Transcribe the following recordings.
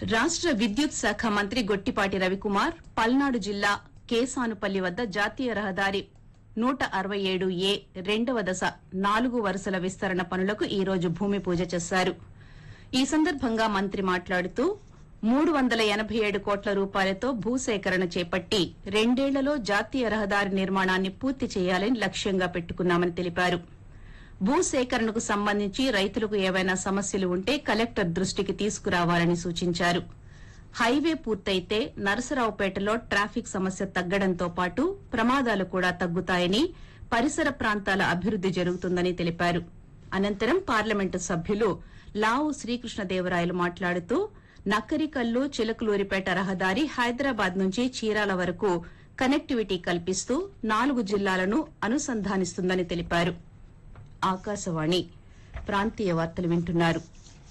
రాష్ట్ర విద్యుత్ శాఖ మంత్రి గొట్టిపాటి రవికుమార్ పల్నాడు జిల్లా కేసానుపల్లి వద్ద జాతీయ రహదారి నూట అరవై ఏడు ఏ రెండవ దశ నాలుగు వరుసల విస్తరణ పనులకు ఈ రోజు భూమి పూజ చేశారు ఈ సందర్భంగా మంత్రి మాట్లాడుతూ మూడు వందల ఎనభై ఏడు కోట్ల రూపాయలతో భూసేకరణ చేపట్టి రెండేళ్లలో జాతీయ రహదారి నిర్మాణాన్ని పూర్తి చేయాలని లక్ష్యంగా పెట్టుకున్నామని తెలిపారు భూసేకరణకు సంబంధించి రైతులకు ఏవైనా సమస్యలు ఉంటే కలెక్టర్ దృష్టికి తీసుకురావాలని సూచించారు హైవే పూర్తయితే నరసరావుపేటలో ట్రాఫిక్ సమస్య తగ్గడంతో పాటు ప్రమాదాలు కూడా తగ్గుతాయని పరిసర ప్రాంతాల అభివృద్ది జరుగుతుందని తెలిపారు అనంతరం పార్లమెంటు సభ్యులు లావు శ్రీకృష్ణదేవరాయలు మాట్లాడుతూ నక్కరికల్లు చిలకలూరిపేట రహదారి హైదరాబాద్ నుంచి చీరాల వరకు కనెక్టివిటీ కల్పిస్తూ నాలుగు జిల్లాలను అనుసంధానిస్తుందని తెలిపారు ఆకాశవాణి ప్రాంతీయ వార్తలు వింటున్నారు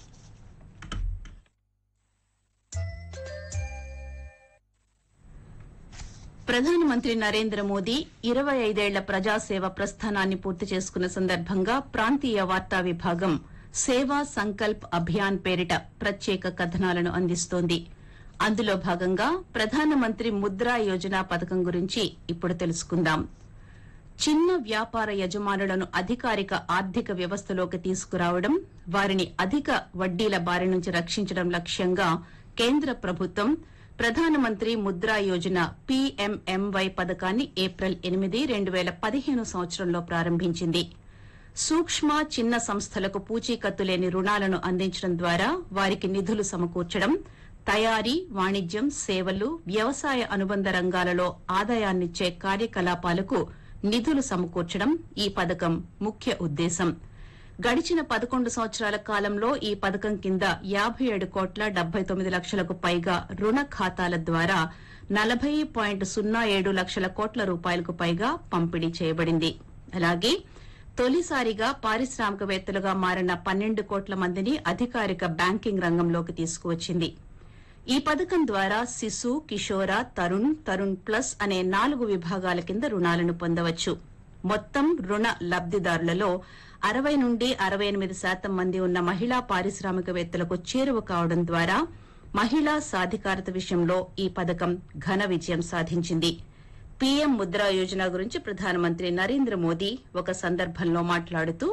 ప్రధానమంత్రి నరేంద్ర మోదీ ఇరవై ఐదేళ్ల ప్రజాసేవ ప్రస్థానాన్ని పూర్తి చేసుకున్న సందర్భంగా ప్రాంతీయ వార్తా విభాగం సేవా సంకల్ప్ అభియాన్ పేరిట ప్రత్యేక కథనాలను అందిస్తోంది అందులో భాగంగా ప్రధానమంత్రి ముద్రా యోజన పథకం గురించి ఇప్పుడు తెలుసుకుందాం చిన్న వ్యాపార యజమానులను అధికారిక ఆర్థిక వ్యవస్థలోకి తీసుకురావడం వారిని అధిక వడ్డీల బారి నుంచి రక్షించడం లక్ష్యంగా కేంద్ర ప్రభుత్వం ప్రధానమంత్రి ముద్రా యోజన పీఎంఎంవై పథకాన్ని ఏప్రిల్ ఎనిమిది రెండు వేల పదిహేను సంవత్సరంలో ప్రారంభించింది సూక్ష్మ చిన్న సంస్థలకు పూచీకత్తు లేని రుణాలను అందించడం ద్వారా వారికి నిధులు సమకూర్చడం తయారీ వాణిజ్యం సేవలు వ్యవసాయ అనుబంధ రంగాలలో ఆదాయాన్నిచ్చే కార్యకలాపాలకు నిధులు సమకూర్చడం ఈ పథకం ముఖ్య ఉద్దేశం గడిచిన పదకొండు సంవత్సరాల కాలంలో ఈ పథకం కింద యాభై ఏడు కోట్ల డెబ్బై తొమ్మిది లక్షలకు పైగా రుణ ఖాతాల ద్వారా నలభై పాయింట్ సున్నా ఏడు లక్షల కోట్ల రూపాయలకు పైగా పంపిణీ చేయబడింది అలాగే తొలిసారిగా పారిశ్రామికవేత్తలుగా మారిన పన్నెండు కోట్ల మందిని అధికారిక బ్యాంకింగ్ రంగంలోకి తీసుకువచ్చింది ఈ పథకం ద్వారా శిశు కిషోర తరుణ్ తరుణ్ ప్లస్ అనే నాలుగు విభాగాల కింద రుణాలను పొందవచ్చు మొత్తం రుణ లబ్దిదారులలో అరవై నుండి అరవై ఎనిమిది శాతం మంది ఉన్న మహిళా పారిశ్రామికవేత్తలకు చేరువ కావడం ద్వారా మహిళా సాధికారత విషయంలో ఈ పథకం ఘన విజయం సాధించింది పీఎం ముద్రా యోజన గురించి ప్రధానమంత్రి నరేంద్ర మోదీ ఒక సందర్భంలో మాట్లాడుతూ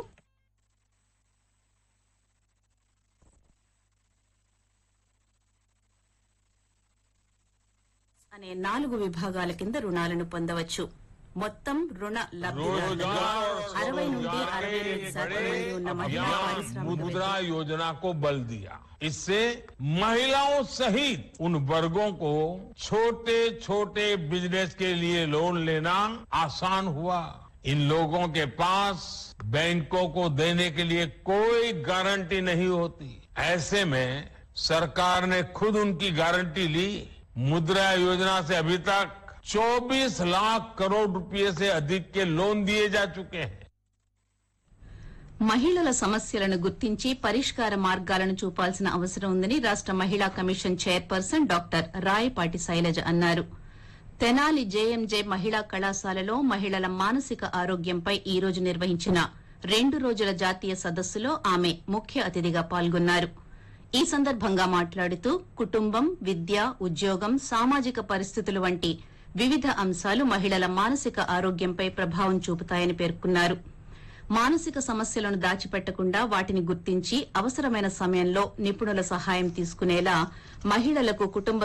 అనే నాలుగు విభాగాల కింద రుణాలను పొందవచ్చు మొత్తం రుణ లబ్దిదారులలో అరవై నుండి అరవై ఎనిమిది శాతం మంది ఉన్న మహిళా अभियान मुद्रा పారిశ్రామికవేత్తలు योजना को बल दिया इससे महिलाओं सहित उन वर्गों को छोटे छोटे बिजनेस के लिए लोन लेना आसान हुआ इन लोगों के पास बैंकों को देने के लिए कोई गारंटी नहीं होती ऐसे में सरकार ने खुद उनकी गारंटी ली मुद्रा योजना से अभी तक 24 लाख करोड़ रुपए से अधिक के लोन दिए जा चुके हैं మహిళల సమస్యలను గుర్తించి పరిష్కార మార్గాలను చూపాల్సిన అవసరం ఉందని రాష్ట మహిళా commission chairperson doctor Rayapati Sailaja అన్నారు తెనాలి జేఎంజే మహిళా కళాశాలలో మహిళల మానసిక ఆరోగ్యంపై ఈ రోజు నిర్వహించిన రెండు రోజుల జాతీయ సదస్సులో ఆమె ముఖ్య అతిథిగా పాల్గొన్నారు ఈ సందర్భంగా మాట్లాడుతూ కుటుంబం విద్య ఉద్యోగం సామాజిక పరిస్థితులు వంటి వివిధ అంశాలు మహిళల మానసిక ఆరోగ్యంపై ప్రభావం చూపుతాయని పేర్కొన్నారు మానసిక సమస్యలను దాచిపెట్టకుండా వాటిని గుర్తించి అవసరమైన సమయంలో నిపుణుల సహాయం తీసుకునేలా మహిళలకు కుటుంబ